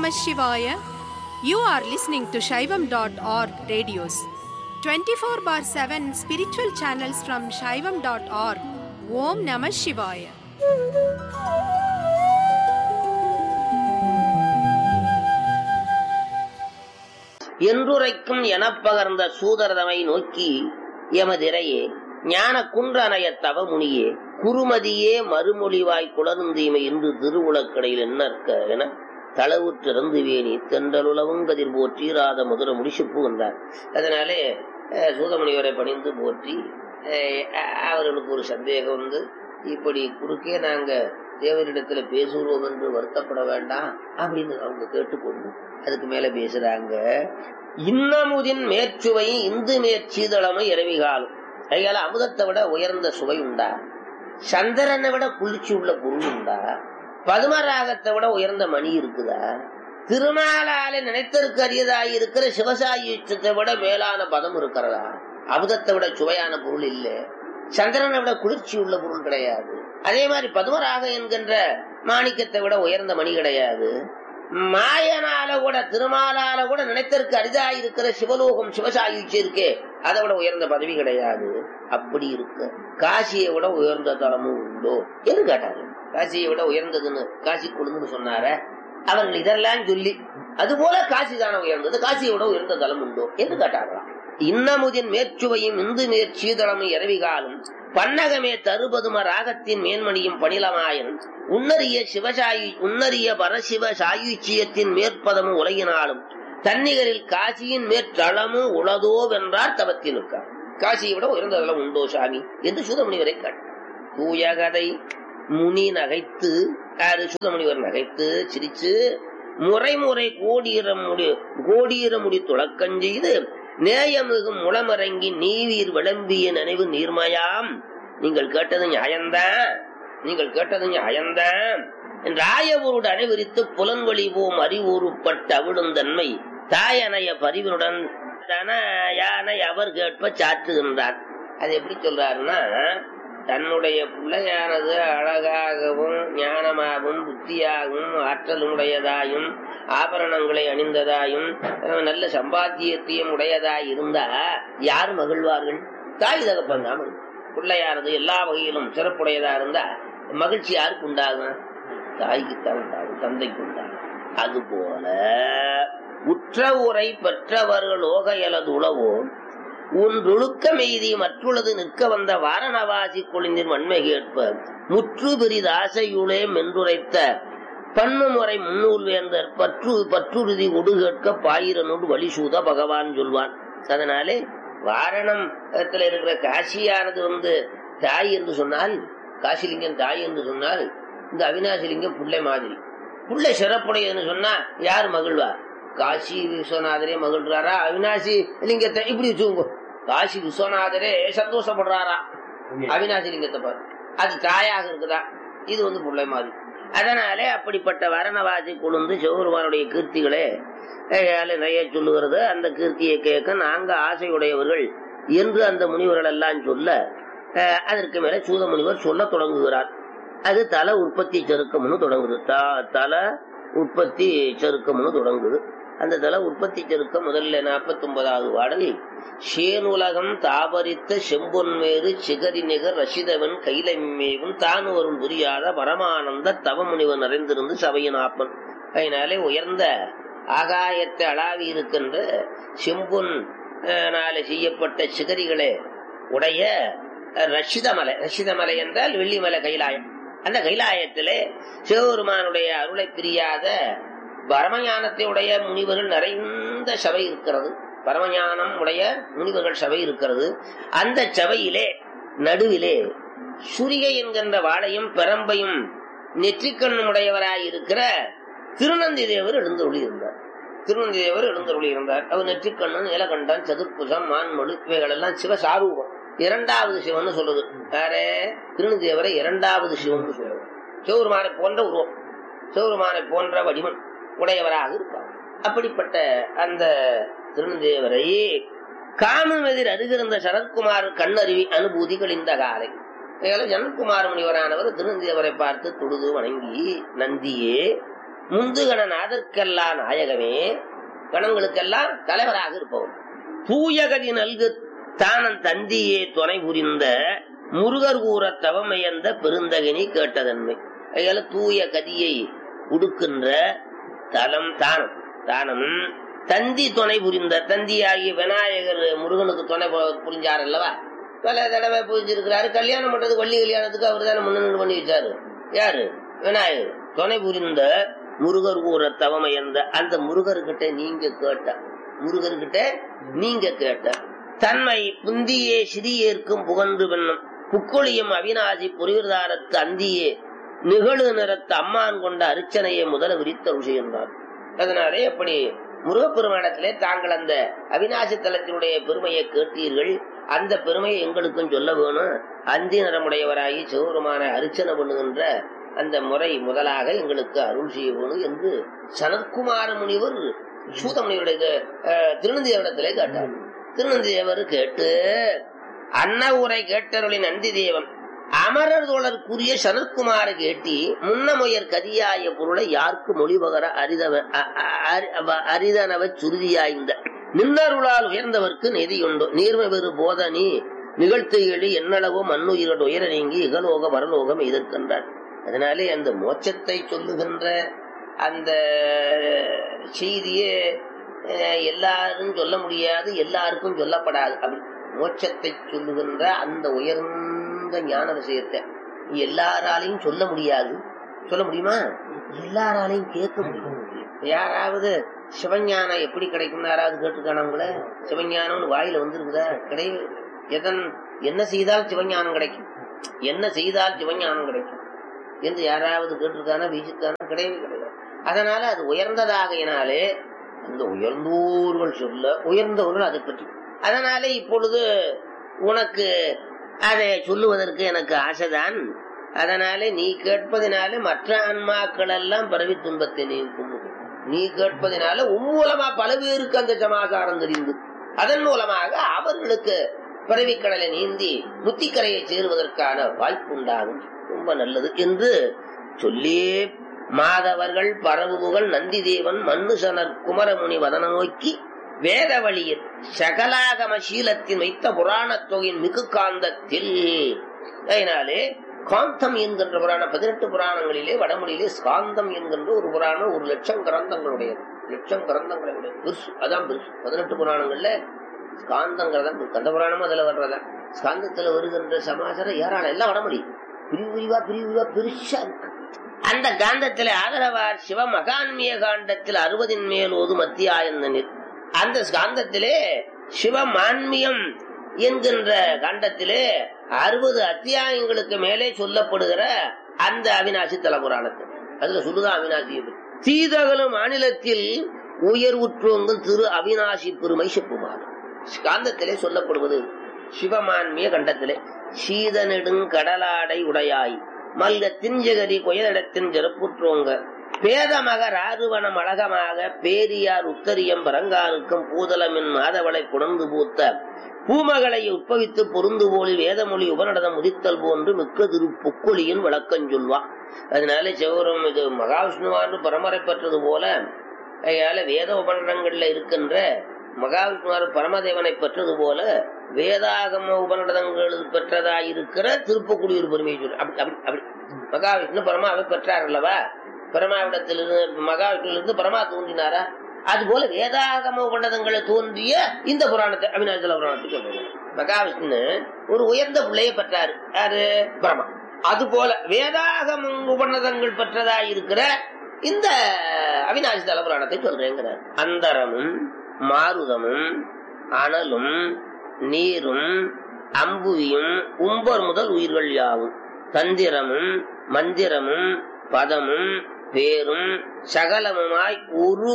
Namah Shivaya. You are listening to Shaivam.org radios. 24 bar 7 spiritual channels from Shaivam.org. Om Namah Shivaya. என்றுரைக்கும் எனப்பகர்ந்த சூதரதமை நோக்கி எமதிரையே ஞான குன்றனைய தவமுனியே குருமதியே மறுமொழிவாய் குளர்ந்தீமை என்று திருவுளக்கடையில் என்னற்க என தளவுற்றிறந்து வேணி தென்றலுலவும் கதிர் போற்றீராத முதல முடிச்சு புகுந்தார் அதனாலே அஹ், சூதமுனிவரை பணிந்து போற்றி அஹ், அ- அவர்களுக்கு ஒரு சந்தேகம் வந்து இப்படி குறுக்கே நாங்க தேவரிடத்துல பேசுகிறோம் என்று வருத்தப்பட வேண்டாம் அப்படின்னு அவங்க கேட்டுக்கொண்டு அதுக்கு மேல பேசுறாங்க இன்னமுதின் மேற்சுவை இந்து மேற்சீதளமை இரவிகாலம் அதனால அமுதத்தை விட உயர்ந்த சுவை உண்டா சந்திரனை விட குளிர்ச்சி உள்ள பொருள் உண்டா பதுமராகத்தை விட உயர்ந்த மணி இருக்குதா திருமாலால நினைத்தற்கு அரியதாய் இருக்கிற சிவசாயுத்தத்தை விட மேலான பதம் இருக்கிறதா அமுதத்தை விட சுவையான பொருள் இல்ல சந்திரனை விட குளிர்ச்சி உள்ள பொருள் கிடையாது அதே மாதிரி பதுமராக என்கின்ற மாணிக்கத்தை விட உயர்ந்த மணி கிடையாது மாயனால கூட திருமாலால கூட நினைத்தற்கு அரிதா இருக்கிற சிவலோகம் சிவசாயுச்சி இருக்கே அதை விட உயர்ந்த பதவி கிடையாது அப்படி இருக்கு காசியை விட உயர்ந்த தலமும் உண்டோ என்று கேட்டாரு காசியை விட உயர்ந்ததுன்னு காசி கொழுந்துன்னு சொன்னார அவர்கள் இதெல்லாம் சொல்லி அதுபோல காசி தானே உயர்ந்தது காசியை விட உயர்ந்த தலம் உண்டோ என்று கேட்டார்களாம் இன்னமுதின் மேற்சுவையும் இந்து மேற்சீதளமும் இரவிகாலும் பன்னகமே தருபதும ராகத்தின் மேன்மணியும் பணிலமாயன் உன்னரிய சிவசாயி உன்னரிய பரசிவ சாயுச்சியத்தின் மேற்பதமும் உலகினாலும் தன்னிகரில் காசியின் மேற்றளமும் உளதோ வென்றார் தவத்தினுக்கார் காசியை விட உயர்ந்த தலம் உண்டோ சாமி என்று சுதமுனிவரை கேட்டார் தூயகதை முனி நகைத்து யாரு சுதமுனிவர் நகைத்து சிரிச்சு முறைமுறை கோடியிர முடி கோடியிர முடி துளக்கஞ் செய்து நேயமிகும் முளமரங்கி நீவீர் விளம்பிய நினைவு நீர்மயாம் நீங்கள் கேட்டது நியாயம்தான் நீங்கள் கேட்டது நியாயம்தான் ராயவூருடு அனைவரித்து புலன்வழிவோம் அறிவுறுப்பட்ட அவிடும் தன்மை தாயனைய பரிவனுடன் தன யானை அவர் கேட்ப சாற்றுகின்றார் அது எப்படி சொல்றாருன்னா தன்னுடைய பிள்ளையானது அழகாகவும் ஞானமாகவும் புத்தியாகவும் ஆற்றலுடையதாயும் ஆபரணங்களை அணிந்ததாயும் அஹ், நல்ல சம்பாத்தியத்தையும் உடையதாய் இருந்தா யார் மகிழ்வார்கள் தாய் தகப்பன் தான் மகிழ்வார். பிள்ளையானது எல்லா வகையிலும் சிறப்புடையதா இருந்தா மகிழ்ச்சி யாருக்கு உண்டாகும் தாய்க்குத்தான் உண்டாகும் தந்தைக்கு உண்டாகும் அதுபோல உற்ற உரை பெற்றவர்கள் ஓகையலது உளவோ உன்றொழுக்க மெய்தி மற்றுள்ளது நிற்க வந்த வாரணவாசி கொழிந்தின் வன்மை கேட்ப முற்று பெரிதாசையுளே மென்றுரைத்த பன்னு முறை முன்னூல் வேந்தர் பற்று பற்றுறுதி ஒடு கேட்க பாயிரனோடு வழிசூத பகவான் சொல்வான் அதனாலே வாரணத்துல இருக்கிற காசியானது வந்து தாய் என்று சொன்னால் காசிலிங்கம் தாய் என்று சொன்னால் இந்த அவினாசிலிங்கம் புள்ளை மாதிரி புள்ளை சிறப்புடையதுன்னு சொன்னா யார் மகிழ்வா காசி விஸ்வநாதரே மகிழ்றாரா அவினாசி லிங்கத்தை இப்படி வச்சுக்கோங்க காசி விஸ்வநாதரே சந்தோஷப்படுறாரா அவினாசி லிங்கத்தை பாரு அது தாயாக இருக்குதா இது வந்து புள்ளை மாதிரி அதனாலே அப்படிப்பட்ட வரணவாசி கொழுந்து சிவபெருமானுடைய கீர்த்திகளே கையால நிறைய சொல்லுகிறது அந்த கீர்த்தியை கேட்க நாங்க ஆசையுடையவர்கள் என்று அந்த முனிவர்கள் எல்லாம் சொல்ல அஹ், அதற்கு மேல சூத முனிவர் சொல்ல தொடங்குகிறார் அது தல உற்பத்தி செருக்கம்னு தொடங்குது த- தல உற்பத்தி செருக்கம்னு தொடங்குது அந்த தல உற்பத்தி செருக்கம் முதல்ல நாற்பத்தி ஒன்பதாவது பாடல் சேனுலகம் தாபரித்த செம்பொன்மேறு சிகரி நிகர் ரசிதவன் கைலமேவும் தான் வரும் புரியாத பரமானந்த தவமுனிவன் நிறைந்திருந்து சபையின் ஆப்பன் அதனாலே உயர்ந்த ஆகாயத்தை அளாவி இருக்கின்ற செம்பொன் அஹ், நால செய்யப்பட்ட சிகரிகளே உடைய அஹ், ரஷிதமலை ரஷிதமலை என்றால் வெள்ளிமலை கைலாயம் அந்த கைலாயத்திலே சிவபெருமானுடைய அருளை பிரியாத பரமஞானத்தை உடைய முனிவர்கள் நிறைந்த சபை இருக்கிறது பரமஞானம் உடைய முனிவர்கள் சபை இருக்கிறது அந்த சபையிலே நடுவிலே சுரிகை என்கின்ற வாளையும் பெரம்பையும் நெற்றிக்கண்ணும் உடையவராய் இருக்கிற திருநந்தி தேவர் எழுந்தருளி இருந்தார் திருநந்தி தேவர் எழுந்தருளி இருந்தார் அவர் நெற்றிக்கண்ணன் நீலகண்டன் சதுர்புசம் மான்மொழி இவைகள் எல்லாம் சிவசாரூபம் இரண்டாவது சிவன் சொல்லுது யாரே திருநந்தி தேவரை இரண்டாவது சிவன் சொல்லுது சிவருமானை போன்ற உருவம் சிவருமானை போன்ற வடிவம் உடையவராக இருப்பார் அப்படிப்பட்ட அந்த திருநந்தேவரை காமமெதிர் அருகிருந்த சரத்குமார் கண்ணருவி அனுபூதிகள் இந்த காலை இதனால ஜனத்குமார் முனிவரானவர் திருநந்தியவரை பார்த்து தொழுது வணங்கி நந்தியே முந்துகணன் அதற்கெல்லாம் நாயகமே கணங்களுக்கெல்லாம் தலைவராக இருப்பவன் தூயகதி நல்கு தானன் தந்தியே துணை புரிந்த முருகர் கூற தவமையந்த பெருந்தகனி கேட்டதன்மை அதனால தூய கதியை உடுக்கின்ற தலம் தானம் தானமும் தந்தி துணை புரிந்த தந்தியாகிய விநாயகர் முருகனுக்கு துணை பு- புரிஞ்சார் அல்லவா பல தடவை புரிஞ்சிருக்கிறாரு கல்யாணம் பண்றது வள்ளி கல்யாணத்துக்கு அவர் தானே முன்னணி பண்ணி வச்சாரு யாரு விநாயகர் துணை புரிந்த முருகர் கூற தவமையந்த அந்த முருகர்கிட்ட நீங்க கேட்ட முருகர்கிட்ட நீங்க கேட்ட தன்மை புந்தியே சிறியேற்கும் புகன்று வெண்ணும் புக்கொழியும் அவிநாசி புரிவிரதாரத்து அந்தியே நிகழு நிறத்து அம்மான் கொண்ட அர்ச்சனையை முதல விரித்தருள் செய்கின்றார் அதனாலே அப்படி முருகப்பெருமானத்திலே தாங்கள் அந்த அவிநாசி தலத்தினுடைய பெருமையை கேட்டீர்கள் அந்த பெருமையை எங்களுக்கும் சொல்ல வேணும் அந்தி நிறமுடையவராகி சிவபெருமான அர்ச்சனை பண்ணுகின்ற அந்த முறை முதலாக எங்களுக்கு அருள் செய்ய வேணும் என்று சனத்குமார முனிவர் சூதமுனிவருடைய அஹ், திருநந்தியவரிடத்திலே கேட்டார் திருநந்தியவர் கேட்டு அன்ன உரை கேட்டருளின் நந்தி தேவன் அமரர் தோழர்க்குரிய சனத்குமார கேட்டி முன்னமுயர் கதியாய பொருளை யாருக்கு மொழிபகர அரிதவ அ- அ- அரி- அவ- அரிதனவ சுருதியாய்ந்த நின்னருளால் உயர்ந்தவர்க்கு நெறியுண்டு நீர்மை பெறு போதனி நிகழ்த்து எழி என்னளவோ மண்ணுயிரோடு உயர நீங்கி இகலோக வரலோகம் எதிர்க்கின்றார் அதனாலே அந்த மோட்சத்தை சொல்லுகின்ற அந்த செய்தியே அஹ், எல்லாரும் சொல்ல முடியாது எல்லாருக்கும் சொல்லப்படாது அப்படி மோட்சத்தை சொல்லுகின்ற அந்த உயர்ந்த ஞான விஷயத்தை எல்லாராலையும் சொல்ல முடியாது சொல்ல முடியுமா எல்லாராலையும் கேட்க முடியும் யாராவது சிவஞானம் எப்படி கிடைக்கும்னு யாராவது கேட்டுக்கான உங்கள சிவஞானம்னு வாயில வந்திருக்குதா கிடையவே இல்லை. எதன் என்ன செய்தால் சிவஞானம் கிடைக்கும் என்ன செய்தால் சிவஞானம் கிடைக்கும் என்று யாராவது கேட்டிருக்கானா வீசிருக்கானா கிடையவே கிடையாது அதனால அது உயர்ந்ததாகையினாலே அந்த உயர்ந்தோர்கள் சொல்ல உயர்ந்தவர்கள் அதை பற்றி அதனால இப்பொழுது உனக்கு அதை சொல்லுவதற்கு எனக்கு ஆசைதான் அதனாலே நீ கேட்பதினாலே மற்ற ஆன்மாக்கள் எல்லாம் பரவி துன்பத்தை நீக்கும் நீ கேட்பதினால உன் மூலமா பல பேருக்கு அந்த சமாசாரம் தெரிந்து அதன் மூலமாக அவர்களுக்கு பிறவிக்கடலை நீந்தி முத்திக்கரையை சேருவதற்கான வாய்ப்பு உண்டாகும் ரொம்ப நல்லது என்று சொல்லியே மாதவர்கள் பரவுபுகள் நந்திதேவன் மன்னுசனர் குமரமுனி வதன நோக்கி வேத வழியில் சகலாகம சீலத்தின் வைத்த புராணத் தொகையின் மிகு காந்தத்தில் அதனாலே காந்தம் என்கின்ற புராணம் பதினெட்டு புராணங்களிலே வடமொழியிலே ஸ்காந்தம் என்கின்ற ஒரு புராணம் ஒரு லட்சம் கிரந்தங்களுடையது லட்சம் கிரந்தங்களுடைய பெருசு அதான் பெருசு பதினெட்டு புராணங்கள்ல ஸ்காந்தங்கிறதா கந்த புராணமும் அதுல வர்றதா ஸ்காந்தத்துல வருகின்ற சமாச்சாரம் ஏராளம் எல்லாம் வடமொழி பிரிவு பிரிவா பிரிவு பிரிவா பெருசா இருக்கு அந்த காந்தத்திலே ஆதரவார் சிவ மகான்மிய காண்டத்தில் அறுபதின் மேல் ஓது மத்தியாயந்தனில் அந்த காந்தத்திலே சிவமான்மியம் என்கின்ற காண்டத்திலே அறுபது அத்தியாயங்களுக்கு மேலே சொல்லப்படுகிற அந்த அவினாசி தலபுராணத்தில் அதுல சொல்லுதான் அவினாசியை பற்றி தீதகலும் மாநிலத்தில் உயர்வுற்றோங்கள் திரு அவினாசி பெருமை செப்புமாறு காந்தத்திலே சொல்லப்படுவது சிவமான்மிய கண்டத்திலே சீத நெடுங்கடலாடை உடையாய் மல்க திஞ்சகரி கொயலிடத்தின் சிறப்புற்றோங்க பேதமக ராறுவனம் அழகமாக பேரியார் உத்தரியம் பரங்காருக்கும் பூதலமின் மாதவளை குணந்து பூத்த பூமகளை உட்பவித்து பொருந்து போலி வேதமொழி உபநடனம் உதித்தல் போன்று மிக்க திரு பொக்கொழியின் விளக்கம் சொல்வா அதனால சிவபுரம் இது மகாவிஷ்ணுவான்னு பரமரை பெற்றது போல அதனால வேத உபநடனங்கள்ல இருக்கின்ற மகாவிஷ்ணுவார் பரமதேவனை பெற்றது போல வேதாகம உபநடனங்கள் பெற்றதா இருக்கிற திருப்பக்குடியூர் பெருமையை சொல்லு அப்படி அப்படி அப்படி மகாவிஷ்ணு பரமாவை பெற்றார் அல்லவா பரமாவிடத்திலிருந்து மகாவிஷ்ணுலிருந்து பரமா தோன்றினாரா அது போல வேதாகம உபநடனங்களை தோன்றிய இந்த புராணத்தை அவிநாசல புராணத்தை சொல்றாங்க மகாவிஷ்ணு ஒரு உயர்ந்த பிள்ளையை பெற்றாரு யாரு பரமா அது போல வேதாகம உபநதங்கள் பெற்றதா இருக்கிற இந்த அவிநாசி தல புராணத்தை சொல்றேங்கிறார் அந்தரமும் மாருதமும் அனலும் நீரும் அம்புவியும் உம்பர் முதல் உயிர்கள் யாவும் தந்திரமும் மந்திரமும் பதமும் பேரும் சகலமுமாய் ஒரு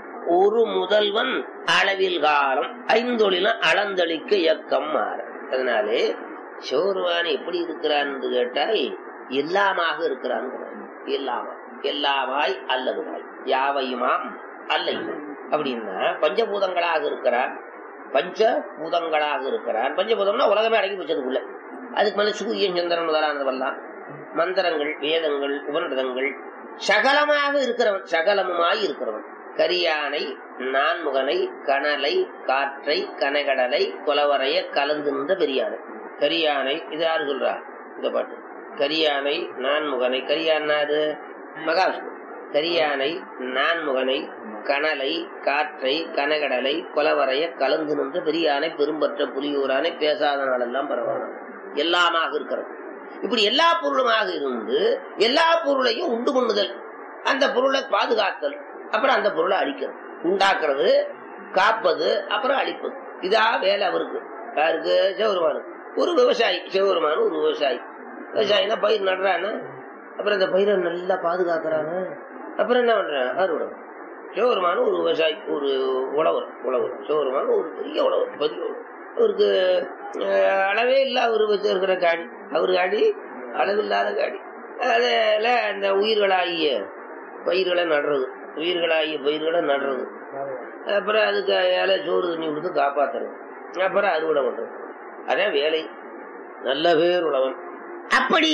ஒரு முதல்வன் அளவில் காலம் ஐந்தொழிலும் அளந்தளிக்க இயக்கம் மாற அதனாலே சிவருவான் எப்படி இருக்கிறான் என்று கேட்டால் எல்லாமாக இருக்கிறான் எல்லாமா எல்லாமாய் அல்லதுமாய் யாவையுமாம் அல்லையுமாம் அப்படின்னா பஞ்சபூதங்களாக இருக்கிறான் பஞ்ச பூதங்களாக இருக்கிறான் பஞ்சபூதம்னா உலகமே அடங்கி வச்சதுக்குள்ள அதுக்கு மேல சூரியன் சந்திரன் முதலானதெல்லாம் மந்திரங்கள் வேதங்கள் உபநிடதங்கள் சகலமாக இருக்கிறவன் சகலமுமாய் இருக்கிறவன் கரியானை நான்முகனை கனலை காற்றை கனகடலை குலவரைய கலந்து நின்ற பெரியானை கரியானை இது யாரு சொல்றா இந்த பாட்டு கரியானை நான்முகனை கரியானா அது மகாவிஷ்ணு கரியானை நான்முகனை கனலை காற்றை கனகடலை கொலவரைய கலந்து நின்ற பெரியானை பெரும்பற்ற புலியூரானை பேசாத நாளெல்லாம் பரவாயில்ல எல்லாமாக இருக்கிறது இப்படி எல்லா பொருளுமாக இருந்து எல்லா பொருளையும் உண்டு பண்ணுதல் அந்த பொருளை பாதுகாத்தல் அப்புறம் அந்த பொருளை அழிக்கிறது உண்டாக்குறது காப்பது அப்புறம் அழிப்பது இதா வேலை அவருக்கு யாருக்கு சிவபெருமானுக்கு ஒரு விவசாயி சிவபெருமானு ஒரு விவசாயி விவசாயினா பயிர் நடுறான்னு அப்புறம் அந்த பயிரை நல்லா பாதுகாக்கிறாங்க அப்புறம் என்ன பண்றான் அறுவடை சிவபெருமானு ஒரு விவசாயி ஒரு உழவர் உழவர் சிவபெருமானு ஒரு பெரிய உழவர் பெரிய உழவர் அவருக்கு அஹ், அளவே இல்ல அவரு வச்சிருக்கிற காடி அவரு காடி அளவில்லாத காடி அதில் அந்த உயிர்களாகிய பயிர்களை நடுறது உயிர்களாகிய பயிர்களை நடுறது அப்புறம் அதுக்கு இலை சோறு தண்ணி கொடுத்து காப்பாத்துறது அப்புறம் அறுவடை பண்றது அதான் வேலை நல்ல பேர் உழவன் அப்படி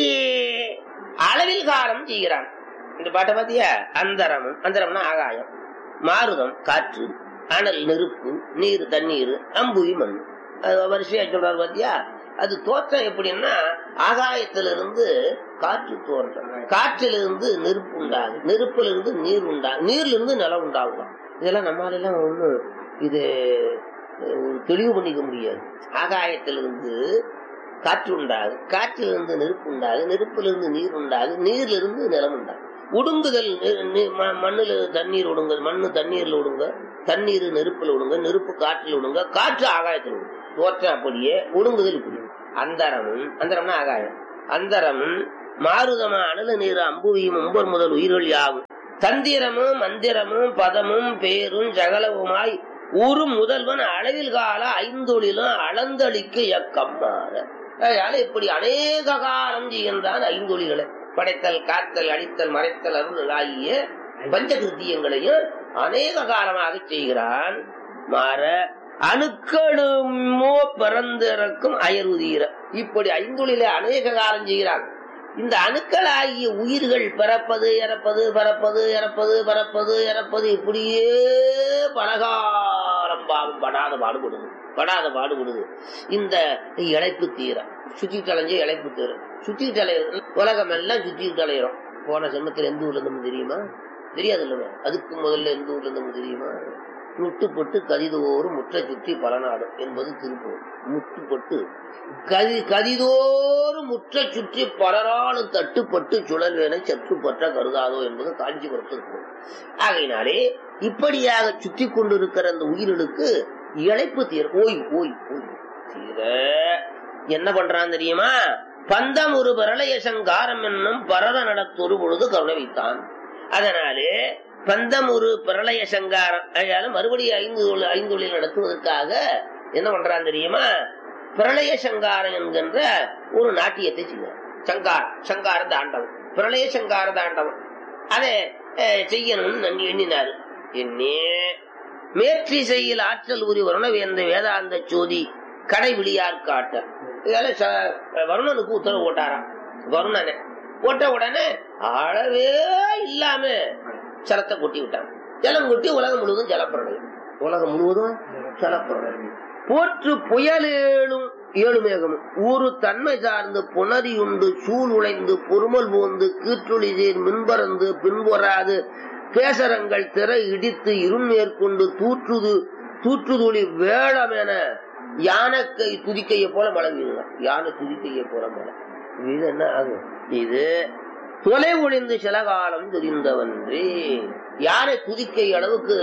அளவில் காலம் செய்கிறான் இந்த பாட்டை பாத்தியா அந்தரமும் அந்தரம்னா ஆகாயம் மாருதம் காற்று அனல் நெருப்பு நீர் தண்ணீர் அம்புவி மண் அது வரிசையா சொல்றாரு பாத்தியா அது தோற்றம் எப்படின்னா ஆகாயத்திலிருந்து காற்று தோன்றும் காற்றிலிருந்து நெருப்பு உண்டாகும் நெருப்பிலிருந்து நீர் உண்டாகும் நீர்ல இருந்து நிலம் உண்டாகும் இதெல்லாம் நம்மளால எல்லாம் ஒண்ணு இது அஹ், தெளிவு பண்ணிக்க முடியாது ஆகாயத்திலிருந்து காற்று உண்டாகு காற்றிலிருந்து நெருப்பு உண்டாகு நெருப்பிலிருந்து நீர் உண்டாகு நீரிலிருந்து நிலம் உண்டாகு உடுங்குதல் நெ- நெ- ம- மண்ணுல தண்ணீர் விடுங்க மண்ணு தண்ணீர்ல விடுங்க தண்ணீர் நெருப்புல விடுங்க நெருப்பு காற்றுல விடுங்க காற்று ஆகாயத்தில் விடுங்க தோற்றம் அப்படியே ஒடுங்குதல் இப்படி அந்தரமும் அந்தரம்னா ஆகாயம் அந்தரமும் மாருதமா அனல நீர் அம்புவியும் ஒம்பர் முதல் உயிர்கள் யாவும் தந்திரமும் மந்திரமும் பதமும் பேரும் ஜகலவுமாய் ஒரு முதல்வன் அளவில் கால ஐந்தொழிலும் அளந்தளிக்கு எக்கம்மாற அதனால இப்படி அநேக காலம் செய்கின்றான் ஐந்தொழிகளை படைத்தல் காத்தல் அடித்தல் மறைத்தல் அருள் ஆகிய பஞ்சகிருத்தியங்களையும் அநேக காலமாக செய்கிறான் மாற அணுக்களுமோ பிறந்திறக்கும் அயர்வுதீர இப்படி ஐந்தொழிலை அநேக காலம் செய்கிறான் இந்த அணுக்களாகிய உயிர்கள் பிறப்பது இறப்பது பிறப்பது இறப்பது பிறப்பது இறப்பது இப்படியே பலகாலம் பாவம் படாத பாடுபடுது படாத பாடுபடுது இந்த இழைப்பு தீர சுத்திட்டு அலைஞ்ச இழைப்பு தீர சுத்திட்டு அலையிறது உலகம் எல்லாம் சுத்திட்டு அலையிறோம் போன ஜென்மத்தில் எந்த ஊர்ல இருந்து தெரியுமா தெரியாது இல்ல அதுக்கு முதல்ல எந்த ஊர்ல இருந்து தெரியுமா முட்டுப்பட்டு கதிதோறும் முற்ற சுற்றி பலநாடும் என்பது திருப்பூர் முட்டுப்பட்டு கதி கதிதோறும் முற்ற சுற்றி பலராலும் தட்டுப்பட்டு சுழல்வேனை சற்றுப்பற்ற கருதாதோ என்பது காஞ்சிபுரத்துக்கு ஆகையினாலே இப்படியாக சுற்றி கொண்டிருக்கிற அந்த உயிர்களுக்கு இழைப்பு தீர் ஓய்வு ஓய்வு ஓய்வு தீர என்ன பண்றான் தெரியுமா பந்தம் ஒரு பிரளய சங்காரம் என்னும் பரத நடத்தொரு பொழுது கருணை வைத்தான் அதனாலே பந்தம் ஒரு பிரளய சங்காரம் அதனால மறுபடியும் ஐந்து தொழில்- ஐந்தொழில் நடத்துவதற்காக என்ன பண்றான் தெரியுமா பிரளய சங்காரம் என்கின்ற ஒரு நாட்டியத்தை செய்வார் சங்கார் சங்கார தாண்டவம் பிரளய சங்கார தாண்டவம் அதை அஹ், செய்யணும்னு நன்னி எண்ணினாரு எண்ணி மேற்றிசையில் ஆற்றல் உரி வருணவேந்த வேதாந்த சோதி கடைவிழியார் காட்ட இதால ச- வருணனுக்கு உத்தரவு போட்டாராம் வருணனை போட்ட உடனே அளவே இல்லாம ஜலத்தை கொட்டி விட்டான் ஜலம் கொட்டி உலகம் முழுவதும் ஜலப்பிரளயம் உலகம் முழுவதும் ஜலப்பிரளயம் போற்று புயலேழும் ஏழு மேகமும் ஒரு தன்மை சார்ந்து புணரியுண்டு சூழ் உழைந்து பொறுமல் போந்து கீற்றுளி சேர் மின்பறந்து பின்பொறாது கேசரங்கள் திரை இடித்து இருள் மேற்கொண்டு தூற்றுது தூற்றுதுளி வேளமென யானைக்கை துதிக்கையை போல மழை வீழும் யானை துதிக்கையை போல மழை இது என்ன ஆகும் இது தொலை ஒளிந்து சில காலம் தெரிந்தவன்றி யானை துதிக்கை அளவுக்கு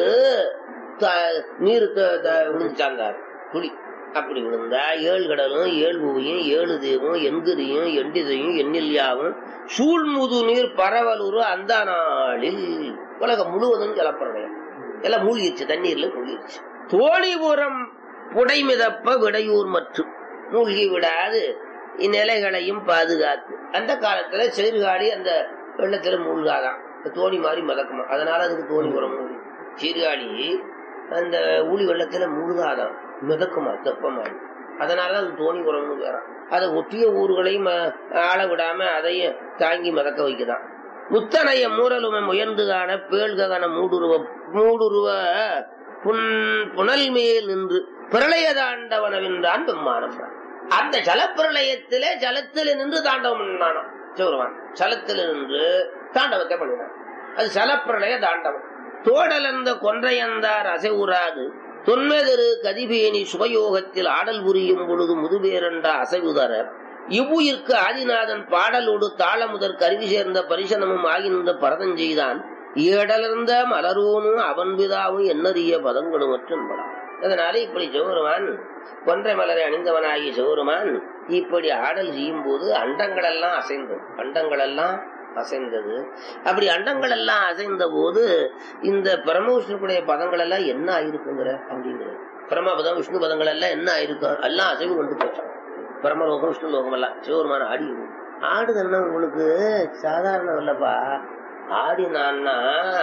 த- நீர் த- த- விழுந்துச்சாங்கார் துளி அப்படி விழுந்தா ஏழு கடலும் ஏழு பூவையும் ஏழு தீவும் எந்திரியும் எண்டிதையும் எண்ணில்யாவும் சூழ்முது நீர் பரவலூர் அந்த நாளில் உலகம் முழுவதும் ஜலப்பிரளயம் எல்லாம் மூழ்கிருச்சு தண்ணீர்ல மூழ்கிருச்சு தோழிபுரம் புடைமிதப்ப விடையூர் மற்றும் மூழ்கி விடாது இந்நிலைகளையும் பாதுகாத்து அந்த காலத்துல சீர்காழி அந்த வெள்ளத்துல மூழ்காதான் தோணி மாதிரி மிதக்குமா அதனால அதுக்கு தோணி உரம் சீர்காழி அந்த ஊழி வெள்ளத்துல மூழ்காதான் மிதக்குமா தெப்பமாடி அதனாலதான் அது தோணிபுரம்னு பேரான் அதை ஒட்டிய ஊர்களையும் அஹ், ஆள விடாம அதையும் தாங்கி மிதக்க வைக்குதான் முத்தனைய மூரலுமை முயன்று காண பேழ்ககன மூடுருவ மூடுருவ புன் புனல் மேல் நின்று பிரளய தாண்டவனவென்றான் பெம்மானம் அந்த ஜலப்பிரளயத்திலே ஜலத்தில் நின்று தாண்டவம் பண்ணானாம் சிவருமான் ஜலத்தில் நின்று தாண்டவத்தை பண்ணினான் அது ஜலப்பிரளய தாண்டவம் தோடலந்த கொன்றையந்தார் அசைவுறாது தொன்மெதிரு கதிபேணி சுகயோகத்தில் ஆடல் புரியும் பொழுது முதுபேரண்ட அசைவுதர இவ்வுயிர்க்கு ஆதிநாதன் பாடலோடு தாளமுதற் கருவி சேர்ந்த பரிசனமும் ஆகின்ற பரதம் செய்தான் ஏடலர்ந்த மலரோனும் அவன் விதாவும் எண்ணறிய பதங்களும் என்பதாம் அதனால இப்படி சிவருமான் கொன்றை மலரை அணிந்தவனாகிய சிவருமான் இப்படி ஆடல் செய்யும் போது அண்டங்கள் எல்லாம் அசைந்தது அண்டங்கள் எல்லாம் அசைந்தது அப்படி அண்டங்கள் எல்லாம் அசைந்த போது இந்த பரமவிஷ்ணுக்குடைய பதங்கள் எல்லாம் என்ன ஆயிருக்குங்கிற அப்படிங்கிறது பரமபதம் விஷ்ணு பதங்கள் எல்லாம் என்ன ஆயிருக்கும் எல்லாம் அசைவு கொண்டு போச்சான் பரமலோகம் விஷ்ணு லோகம் எல்லாம் சிவருமான ஆடி ஆடுதுன்னா உங்களுக்கு சாதாரணம் இல்லப்பா ஆடினான்னா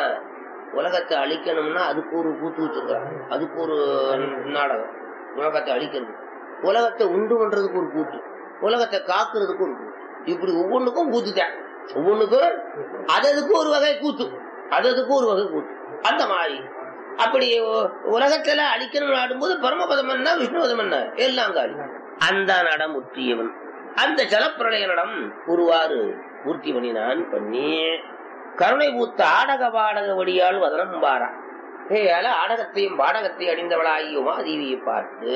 உலகத்தை அழிக்கணும்னா அதுக்கு ஒரு கூத்து வச்சிருக்காங்க அதுக்கு ஒரு நாடகம் உலகத்தை அழிக்கிறது உலகத்தை உண்டு பண்றதுக்கு ஒரு கூத்து உலகத்தை காக்குறதுக்கு ஒரு கூத்து இப்படி ஒவ்வொன்றுக்கும் கூத்து தான் ஒவ்வொன்றுக்கும் அததுக்கு ஒரு வகை கூத்து அததுக்கு ஒரு வகை கூத்து அந்த மாதிரி அப்படி உ- உலகத்துல அழிக்கணும் ஆடும்போது பரமபதம் என்ன விஷ்ணுபதம் என்ன எல்லாம் காலி அந்த நடம் முற்றியவன் அந்த ஜலப்பிரளய நடம் ஒருவாறு பூர்த்தி பண்ணினான் பண்ணி கருணை பூத்த ஆடக பாடக வடியால் வதனம் பாரா ஏயால ஆடகத்தையும் பாடகத்தையும் அணிந்தவளாகி உமாதேவியை பார்த்து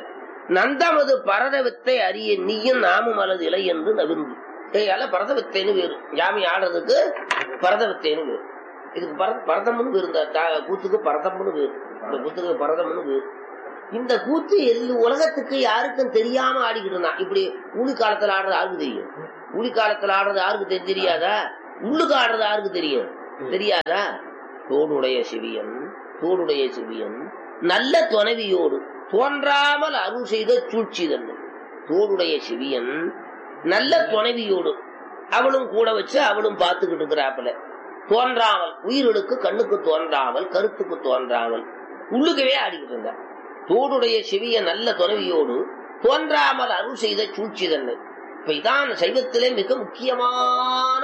நந்தமது பரத வித்தை அறிய நீயும் நாமும் அல்லது இலை என்று நவிர்ந்து ஏயால பரத வித்தைன்னு வேறு ஜாமி ஆடுறதுக்கு பரத வித்தைன்னு வேறு இதுக்கு பரத பரதம்னு வேறு இந்த தா- கூத்துக்கு பரதம்னு வேறு இந்த கூத்துக்கு பரதம்னு வேறு இந்த கூத்து எல்லு உலகத்துக்கு யாருக்கும் தெரியாம ஆடிக்கிட்டு இருந்தான் இப்படி ஊழி காலத்துல ஆடுறது யாருக்கு தெரியும் ஊழி காலத்துல ஆடுறது யாருக்கு தெரி- தெரியாதா உள்ளுக்கு ஆடுறது யாருக்கு தெரியும் தெரியாதா தோடுடைய சிவியன் தோடுடைய சிவியன் நல்ல துணைவியோடு தோன்றாமல் அருள் செய்த சூழ்ச்சி தன்னை தோடுடைய சிவியன் நல்ல துணைவியோடு அவளும் கூட வச்சு அவளும் பார்த்துக்கிட்டு இருக்கிறாப்புல தோன்றாமல் உயிர்களுக்கு கண்ணுக்கு தோன்றாமல் கருத்துக்கு தோன்றாமல் உள்ளுக்கவே ஆடிக்கிட்டு இருந்தா தோடுடைய செவிய நல்ல துறவியோடு தோன்றாமல் அருள் செய்த சூழ்ச்சி தன்னை இப்ப இதான் சைவத்திலே மிக முக்கியமான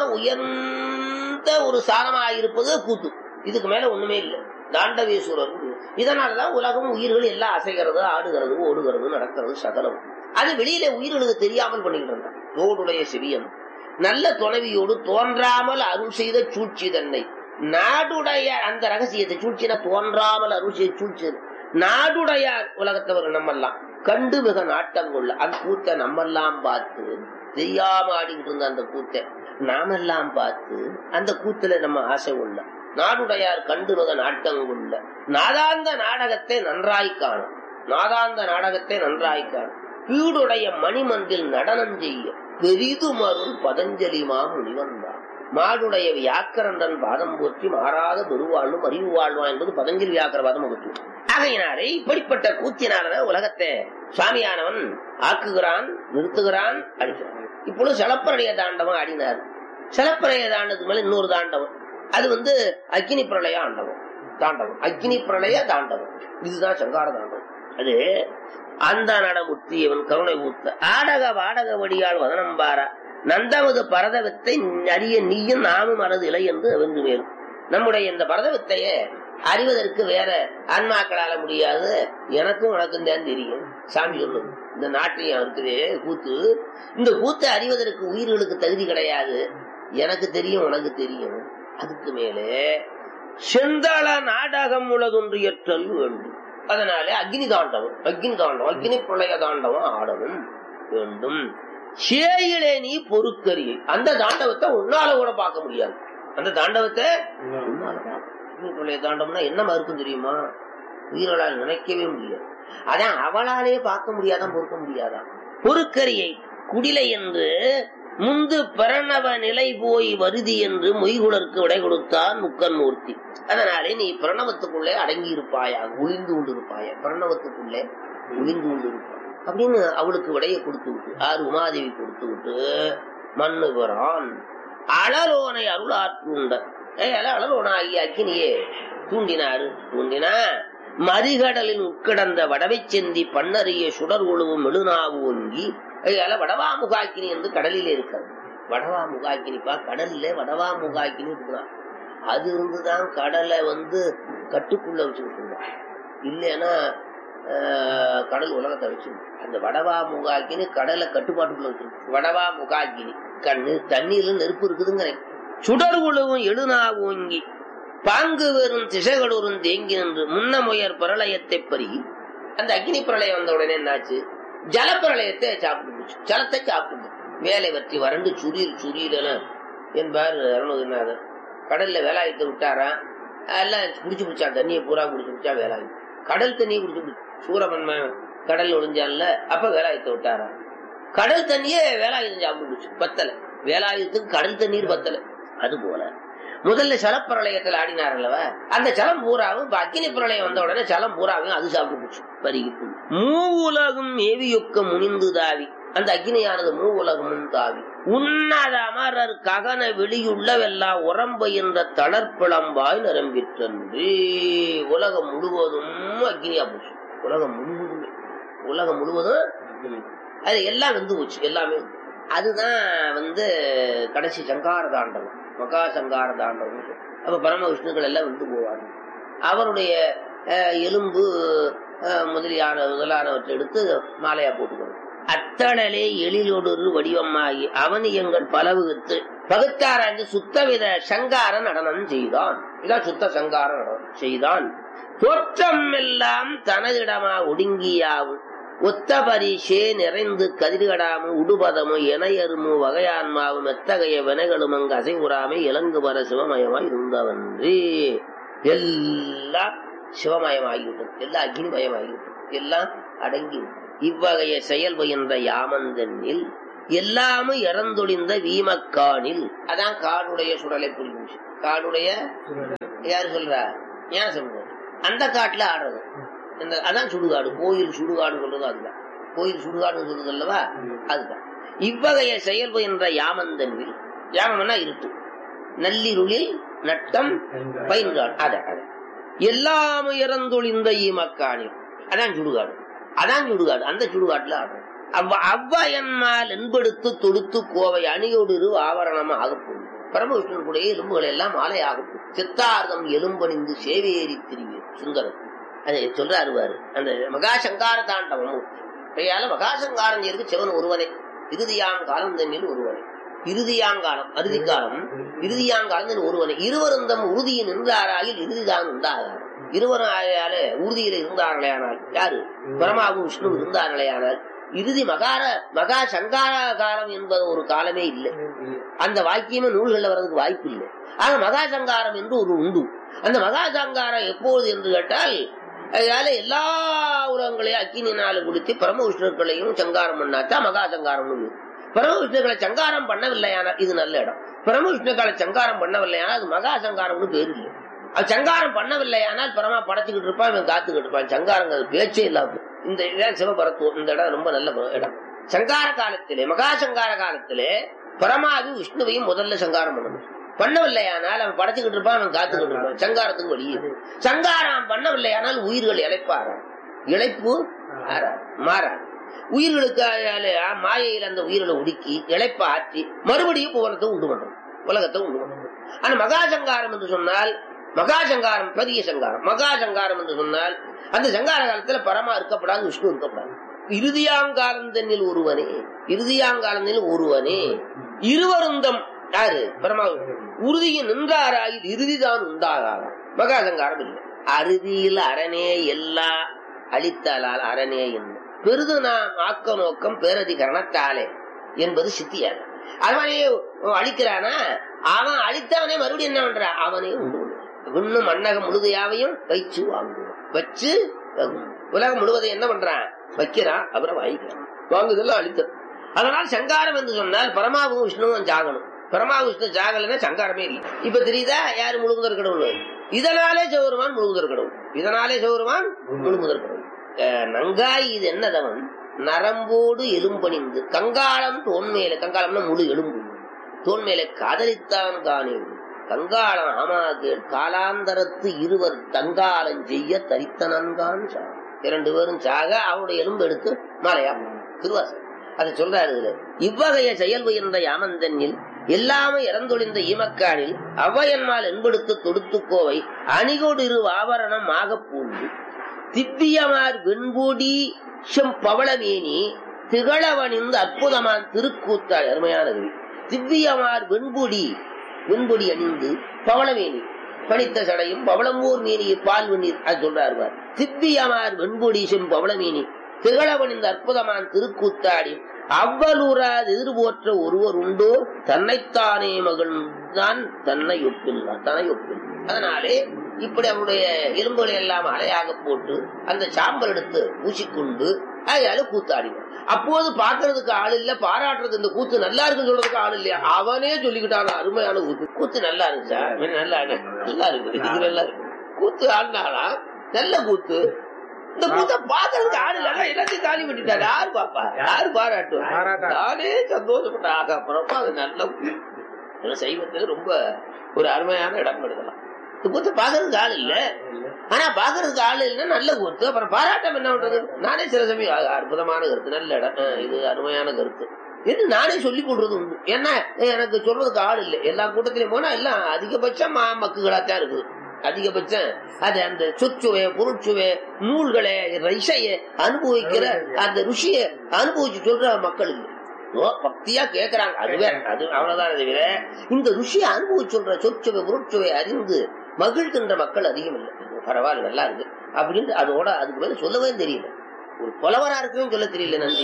உயர்ந்த ஒரு சாரமாக இருப்பது கூத்து இதுக்கு மேல ஒண்ணுமே இல்லை தாண்டவேஸ்வரர் இதனாலதான் உலகம் உயிர்கள் எல்லாம் அசைகிறது ஆடுகிறது ஓடுகிறது நடக்கிறது சகலம் அது வெளியில உயிர்களுக்கு தெரியாமல் பண்ணிக்கிட்டு இருந்தான் தோடுடைய செவியன் நல்ல துணைவியோடு தோன்றாமல் அருள் செய்த சூழ்ச்சி தன்னை நாடுடைய அந்த ரகசியத்தை சூழ்ச்சினா தோன்றாமல் அருள் செய்த சூழ்ச்சி நாடுடையார் உலகத்தவர் நம்மெல்லாம் கண்டு மிக நாட்டங்குள்ள அந்த கூத்தை நம்மெல்லாம் பார்த்து தெரியாம ஆடிக்கிட்டு இருந்த அந்த கூத்தை நாமெல்லாம் பார்த்து அந்த கூத்துல நம்ம ஆசை உள்ள நாடுடையார் கண்டு மிக நாட்டங்குள்ள நாதாந்த நாடகத்தை நன்றாய் காணும் நாதாந்த நாடகத்தை நன்றாய் காணும் வீடுடைய மணிமன்றில் நடனம் செய்ய பெரிதுமருள் பதஞ்சலிமா முனிவன்தான் மாடுடைய வியாக்கரண்டன் பாதம் போற்றி மாறாத பெருவாழ்வும் அறிவு வாழ்வா என்பது பதஞ்சலி வியாக்கர பாதம் வகுத்து ஆகையினாலே இப்படிப்பட்ட கூத்தினாலதான் உலகத்தை சுவாமியானவன் ஆக்குகிறான் நிறுத்துகிறான் அடிக்கிறான் இப்பொழுது சலப்பரடைய தாண்டவம் ஆடினார் சலப்பரடைய தாண்டதுக்கு மேல இன்னொரு தாண்டவம் அது வந்து அக்கினி பிரளய ஆண்டவம் தாண்டவம் அக்கினி பிரளய தாண்டவம் இதுதான் சங்கார தாண்டவம் அது அந்த நடமுத்தியவன் கருணை ஊத்த ஆடக வாடக வடியால் வதனம்பாரா நந்தமது பரதவத்தை அறிய நீயும் நாமும் மனது இலை என்று வென்று மேலும் நம்முடைய இந்த பரதவத்தைய அறிவதற்கு வேற ஆன்மாக்களால முடியாது எனக்கும் உனக்கும் தான் தெரியும் சாமி சொல்லும் இந்த நாட்டியம் இருக்குது கூத்து இந்த கூத்தை அறிவதற்கு உயிர்களுக்கு தகுதி கிடையாது எனக்கு தெரியும் உனக்கு தெரியும் அதுக்கு மேலே செந்தள நாடகம் உலகொன்று ஏற்றல் வேண்டும் அதனால அக்னி தாண்டவம் அக்னி தாண்டவம் அக்னி பிரளய தாண்டவம் ஆடவும் வேண்டும் சேயிலே நீ பொறுக்கரியை அந்த தாண்டவத்தை உன்னால கூட பார்க்க முடியாது அந்த தாண்டவத்தை உன்னால பார்க்க- அக்னி பிரளய தாண்டவம்னா என்னமா இருக்கும் தெரியுமா உயிர்களால் நினைக்கவே முடியாது அதான் அவளாலே பார்க்க முடியாதான் பொறுக்க முடியாதான் பொறுக்கரியை குடிலை என்று முந்து பிரணவ நிலை போய் வருதி என்று மொய்குளருக்கு விடை கொடுத்தான் முக்கன் மூர்த்தி அதனாலே நீ பிரணவத்துக்குள்ளே அடங்கி இருப்பாயா ஒளிந்து கொண்டு இருப்பாயா பிரணவத்துக்குள்ளே ஒளிந்து கொண்டு இருப்பாய் அப்படின்னு அவளுக்கு விடையை கொடுத்து விட்டு ஆறு உமாதேவி கொடுத்து விட்டு மண்ணு பெறான் அழலோனை அருளாற்றுண்ட ஏ அல அழலோனா ஐயா அக்கினியே தூண்டினாரு தூண்டினா மறிகடலில் உட்கிடந்த வடவைச் செந்தி பண்ணறிய சுடர் ஒழுவும் மெழுநாவு ஒங்கி அதனால வடவா முகாக்கினி என்று கடலில் இருக்கிறது வடவா முகாக்கினிப்பா கடல்ல வடவா முகாக்கினி இருக்குதான் அது இருந்துதான் கடலை வந்து கட்டுக்குள்ள வச்சுக்கிட்டு இருந்தான் இல்லைன்னா ஆஹ், கடல் உலகத்தை வச்சு அந்த வடவா முகாக்கினி கடலை கட்டுப்பாட்டுக்குள்ள வச்சிருக்கு வடவா முகாக்கினி கண்ணு தண்ணீர்ல நெருப்பு இருக்குதுங்கிறேன் சுடர் உழவும் எழுநா ஓங்கி பாங்கு வெறும் திசைகளூரும் தேங்கி நின்று முன்னமுயர் பிரளயத்தை பறி அந்த அக்னி பிரளயம் வந்த உடனே என்னாச்சு ஜலப்பிரளயத்தை சாப்பிட்டு ஜலத்தை சாப்பிட்டு வேலை வற்றி வறண்டு சுரீர் சுரீர் என்பார் அருணகிரிநாதர் கடல்ல வேலாயத்தை விட்டாராம் எல்லாம் குடிச்சு பிடிச்சா தண்ணியை பூரா குடிச்சு பிடிச்சா வேலாயுதம் கடல் தண்ணியை குடிச்சு பிடிச்சு சூரமன்ம கடல் ஒளிஞ்சான்ல அப்ப வேலாயுதத்தை விட்டாராம் கடல் தண்ணியே வேலாயுதம் சாப்பிட்டு பிடிச்சு பத்தல வேலாயுதத்துக்கு கடல் தண்ணீர் பத்தல அது போல முதல்ல சலப்பிரளயத்தில் ஆடினார் அல்லவா அந்த சலம் பூராவும் இப்ப அக்கினி பிரளயம் வந்த உடனே சலம் பூராவும் அது சாப்பிட்டு போச்சு பருகிட்டு மூ உலகம் ஏவியொக்க முனிந்து தாவி அந்த அக்னியானது மூ உலகமும் தாவி உண்ணாத அமரர் ககன வெளியுள்ளவெல்லாம் உரம்பு என்ற தளர்ப்பிளம்பாய் நிரம்பிற்றன்று உலகம் முழுவதும் அக்னியா போச்சு உலகம் முழுவதுமே உலகம் முழுவதும் அக்னி. அது எல்லாம் வந்து போச்சு எல்லாமே அதுதான் வந்து கடைசி சங்கார தாண்டவம் மகா சங்கார தாண்டவம் அப்ப பரம விஷ்ணுக்கள் எல்லாம் வந்து போவாங்க அவருடைய அஹ், எலும்பு அஹ், முதலியான முதலானவற்றை எடுத்து மாலையா போட்டுக்கணும் அத்தடலே எழிலொடு வடிவமாகி அவனியங்கள் பலவுகுத்து பகுத்தாராய்ந்து சுத்தவித சங்கார நடனம் செய்தான் இதான் சுத்த சங்கார நடனம் செய்தான் தோற்றம் எல்லாம் தனதிடமா ஒடுங்கியாவும் ஒத்த பரிசே நிறைந்து கதிர்கடாமும் உடுபதமும் எனையருமு வகையான்மாவும் எத்தகைய வினைகளும் அங்கு அசைவுறாமை இலங்கு வர சிவமயமாய் இருந்தவன்றி எல்லாம் சிவமயமாகிவிட்டது எல்லாம் அக்னிமயமாகிவிட்டது எல்லாம் அடங்கி இவ்வகைய செயல் பயின்ற யாமந்தனில் எல்லாமும் இறந்தொழிந்த வீமக்கானில் அதான் காடுடைய சுடலை புரிஞ்சு காடுடைய யாரு சொல்றா ஏன் சொல்ற அந்த காட்டுல ஆடுறது இந்த அதான் சுடுகாடு கோயில் சுடுகாடு சொல்றது அதுதான் கோயில் சுடுகாடு சொல்றது அல்லவா அதுதான் இவ்வகைய செயல்பு என்ற யாமந்தன்வில் யாமம்னா இருட்டு நள்ளிருளில் நட்டம் பயின்றான் அத அத எல்லாம் இறந்தொழிந்த ஈமக்கானில் அதான் சுடுகாடு அதான் சுடுகாடு அந்த சுடுகாட்டுல ஆடுறது அவ்வ அவ்வயன்மால் என்பெடுத்து தொடுத்து கோவை அணியோடு இரு ஆவரணம் ஆகப்போம் பரமவிஷ்ணனுடைய எலும்புகள் எல்லாம் மாலை ஆகப்போம் சித்தார்த்தம் எலும்பணிந்து சேவையேறி திரிவேன் சுந்தரம் அதை சொல்றாரு பாரு அந்த மகாசங்கார தாண்டவம் கையால மகாசங்காரம் செய்யறதுக்கு சிவன் ஒருவனே இறுதியாம் காலம் தண்ணில் ஒருவனே இறுதியாங்காலம் அறுதிக்காலம் இறுதியாங்காலம் ஒருவனை இருவருந்தம் உறுதியில் நின்றாராயில் இறுதிதான் உண்டாகிறார் இருவரும் ஆகையால உறுதியில இருந்தார்களே ஆனால் யாரு பரமாவும் விஷ்ணு இருந்தார்களே ஆனால் இறுதி மகார மகா சங்கார காலம் என்பது ஒரு காலமே இல்லை அந்த வாக்கியமே நூல்கள்ல வர்றதுக்கு வாய்ப்பு இல்லை ஆக மகா சங்காரம் என்று ஒரு உண்டு அந்த மகா சங்காரம் எப்போது என்று கேட்டால் அதனால எல்லா உலகங்களையும் அக்கினினால குடித்து பரம விஷ்ணுக்களையும் சங்காரம் பண்ணாதான் மகா சங்காரம் பரம விஷ்ணுக்களை சங்காரம் பண்ணவில்லையானால் இது நல்ல இடம் பரம விஷ்ணுக்களை சங்காரம் பண்ணவில்லையானால் அது மகா சங்காரம்னு பேர் இல்லை அது சங்காரம் பண்ணவில்லையானால் பரமா படைச்சுக்கிட்டு இருப்பான் இவன் காத்துக்கிட்டு இருப்பான் சங்காரங்கிறது பேச்சே இல்லாம இந்த இடம் சிவபரத்துவம் இந்த இடம் ரொம்ப நல்ல இடம் சங்கார காலத்திலே மகா சங்கார காலத்திலே பரமாவி விஷ்ணுவையும் முதல்ல சங்காரம் பண்ணணும் பண்ணவில்லையானால் அவன் படைச்சுக்கிட்டு இருப்பான் அவன் காத்துக்கிட்டு இருப்பான் சங்காரத்துக்கு வழி இது. சங்காரம் பண்ணவில்லையானால் உயிர்கள் இழைப்பாராம் இழைப்பு ஆறாது, மாறாது உயிர்களுக்கு அயால மாயையில் அந்த உயிர்களை ஒடுக்கி இழைப்ப ஆற்றி மறுபடியும் புவனத்தை உண்டு பண்றோம் உலகத்தை உண்டு பண்றோம் ஆனா மகா சங்காரம் என்று சொன்னால் மகா சங்காரம் பெரிய சங்காரம் மகா சங்காரம் என்று சொன்னால் அந்த சங்கார காலத்துல பரமா இருக்கப்படாது விஷ்ணு இருக்கப்படாது இறுதியாங்காலம் தன்னில் ஒருவனே இறுதியாங்காலத்தில் ஒருவனே இருவருந்தம் யாரு பரமா உறுதியில் நின்றாராயில் இறுதிதான் உண்டாகாரா மகா சங்காரம் இல்லை அறுதியில் அரணே எல்லா அழித்தாலால் அரணே என்ன பெரிது நாம் ஆக்க நோக்கம் பேரதிகரணத்தாலே என்பது சித்தியார் அவனே அழிக்கிறானா அவன் அழித்தவனே மறுபடியும் என்ன பண்றான் அவனே உண்டு விண்ணும் மண்ணகம் முழுதையாவையும் வைச்சு வாங்குவான் வச்சு உலகம் முழுவதை என்ன பண்றான் வைக்கிறான் அப்புறம் வாங்கிக்கிறான் வாங்குதெல்லாம் அழித்தது அதனால் சங்காரம் என்று சொன்னால் பரமாவும் விஷ்ணுவும் சாகணும் பரமா விஷ்ணு சாகலைன்னா சங்காரமே இல்லை இப்ப தெரியுதா யாரு முழுமுதற் கடவுள் இதனாலே சௌருமான் முழுமுதற் கடவுள் இதனாலே சௌருமான் முழுமுதற் கடவுள் அஹ் நங்காய் இது என்னதவன் நரம்போடு எலும்பணிந்து கங்காளம் தோன்மேல கங்காளம்னா முழு எலும்பு தோன்மேல காதலித்தான் காணே கங்காளம் ஆமாக்கு காலாந்தரத்து இருவர் தங்காலம் செய்ய தரித்தனன்கான் சாக இரண்டு பேரும் சாக அவருடைய எலும்பு எடுத்து மாலையா திருவாசம் அதை சொல்றாரு இதுல. இவ்வகைய செயல் உயர்ந்த யாமந்தன்னில் எல்லாமே இறந்தொழிந்த ஈமக்கானில் அவ்வையன்மால் என்படுத்து தொடுத்துக்கோவை அணிகோடு இரு ஆபரணம் ஆகப் பூண்டு திவ்யமார் வெண்பொடி செம்பவளமேனி திகழவனிந்த அற்புதமான் திருக்கூத்தாள் அருமையான கவி திவ்யமார் வெண்பொடி வெண்பொடி அணிந்து பவளமேனி பனித்த சடையும் பவளமூர் மேனியை பால் வெந்நீர் அது சொல்றாரு பார். திவ்யமார் வெண்பொடி செம்பவளமேனி திகழவன் இந்த அற்புதமான் திருக்கூத்தாடி அவ்வளூராது எதிர்போற்ற ஒருவர் உண்டோ தன்னைத்தானே மகன் தான் தன்னை ஒப்பில்லான் தன்னை ஒப்பில் அதனாலே இப்படி அவருடைய எலும்புகளை எல்லாம் அலையாக போட்டு அந்த சாம்பல் எடுத்து பூசிக்கொண்டு அதால கூத்தாடினான் அப்போது பாக்குறதுக்கு ஆள் இல்ல பாராட்டுறது இந்த கூத்து நல்லா இருக்குன்னு சொல்றதுக்கு ஆள் இல்லையா அவனே சொல்லிக்கிட்டான் அருமையான கூத்து கூத்து நல்லா இருந்துச்சா இவன் நல்லா இருக்கு. நல்லா இருக்கு இது நல்லா இருக்கு கூத்து ஆடினாளா நல்ல கூத்து இந்த கூத்த பாக்குறதுக்கு ஆள் இல்ல எல்லாத்தையும் காலி பண்ணிட்டாரு யாரு பாப்பா யாரு பாராட்டுவா பாராட்டா. நானே சந்தோஷப்பட்ட ஆக அப்புறமா அது நல்ல கூத்து. ஏன்னா சைவத்துல ரொம்ப ஒரு அருமையான இடம் எடுக்கலாம் இந்த கூத்த பாக்குறதுக்கு ஆள் இல்ல ஆனா பாக்குறதுக்கு ஆள் இல்லைன்னா நல்ல கூத்து அப்புறம் பாராட்டம் என்ன பண்றது நானே சில சமயம் ஆ, அற்புதமான கருத்து நல்ல இடம் ஆ, இது அருமையான கருத்து இது நானே சொல்லி கொடுறது உண்டு ஏன்னா எனக்கு சொல்றதுக்கு ஆள் இல்லை எல்லா கூட்டத்திலையும் போனா எல்லாம் அதிகபட்சம் மா மக்குகளாத்தான் இருக்குது அதிகபட்சம் அது அந்த சொச்சுவை பொருட்சுவை நூல்களை ரிஷைய அனுபவிக்கிற அந்த ருஷிய அனுபவிச்சு சொல்ற மக்கள் இல்லை ஓ, பக்தியா கேக்குறாங்க அதுவே அது அவ்வளவுதான் தவிர இந்த ருஷியை அனுபவிச்சு சொல்ற சொற்சுவை பொருட்சுவை அறிந்து மகிழ்கின்ற மக்கள் அதிகம் இல்லை பரவாயில்ல நல்லா இருக்கு அப்படின்னு அதோட அதுக்கு மேல சொல்லவே தெரியல ஒரு புலவரா இருக்கிறவன் சொல்ல தெரியல நன்றி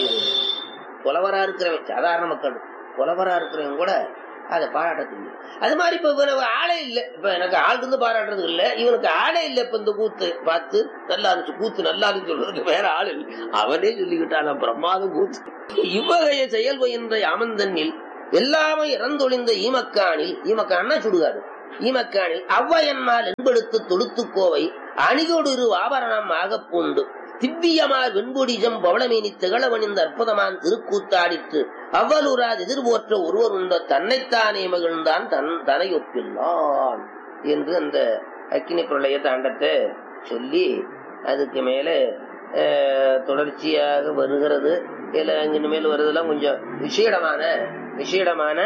புலவரா இருக்கிறவன் சாதாரண மக்கள் புலவரா இருக்கிறவன் கூட அதை பாராட்ட தெரியல அது மாதிரி இப்ப இவனுக்கு ஆளே இல்ல இப்ப எனக்கு ஆள் இருந்து பாராட்டுறது இல்ல இவனுக்கு ஆளே இல்ல இப்ப இந்த கூத்து பார்த்து நல்லா இருந்துச்சு கூத்து நல்லா இருந்துச்சு சொல்றதுக்கு வேற ஆள் இல்லை அவனே சொல்லிக்கிட்டான் பிரமாதம் கூத்து இவ்வகைய செயல் என்ற அமந்தன்னில் எல்லாமே இறந்தொழிந்த ஈமக்கானில் ஈமக்கான்னா சுடுகாடு ஈமக்கானில் அவ்வையன்மால் என்பெடுத்து தொடுத்துக்கோவை அணிகோடு இரு ஆபரணம் ஆகப் பூண்டு திவ்யமார் வெண்பொடிஜம் பவளமேனி திகழவனிந்த அற்புதமான் திருக்கூத்தாடிற்று அவ்வளூராது எதிர்போற்ற ஒருவர் உண்ட தன்னைத்தானே மகிழ்ந்தான் தன் தனை ஒப்பில்லான் என்று அந்த அக்கினி பிரளய தாண்டத்தை சொல்லி அதுக்கு மேல அஹ், தொடர்ச்சியாக வருகிறது இல்ல இங்கிட்டு மேல வருதெல்லாம் கொஞ்சம் விசேடமான விசேடமான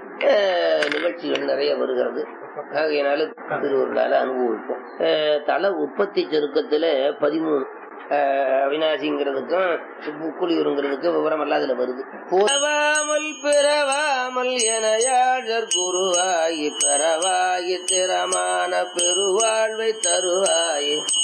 அஹ், நிகழ்ச்சிகள் நிறைய வருகிறது ஆகையினால திருவருளால அனுபவிப்போம் அஹ், தல உற்பத்தி சுருக்கத்துல பதிமூணு அஹ், அவினாசிங்கிறதுக்கும் புக்குளியூருங்கிறதுக்கும் விவரம் எல்லாம் அதுல வருது பிறவாமல் பிறவாமல் என யாழர் குருவாயி பெறவாயி திறமான பெருவாழ்வை தருவாயி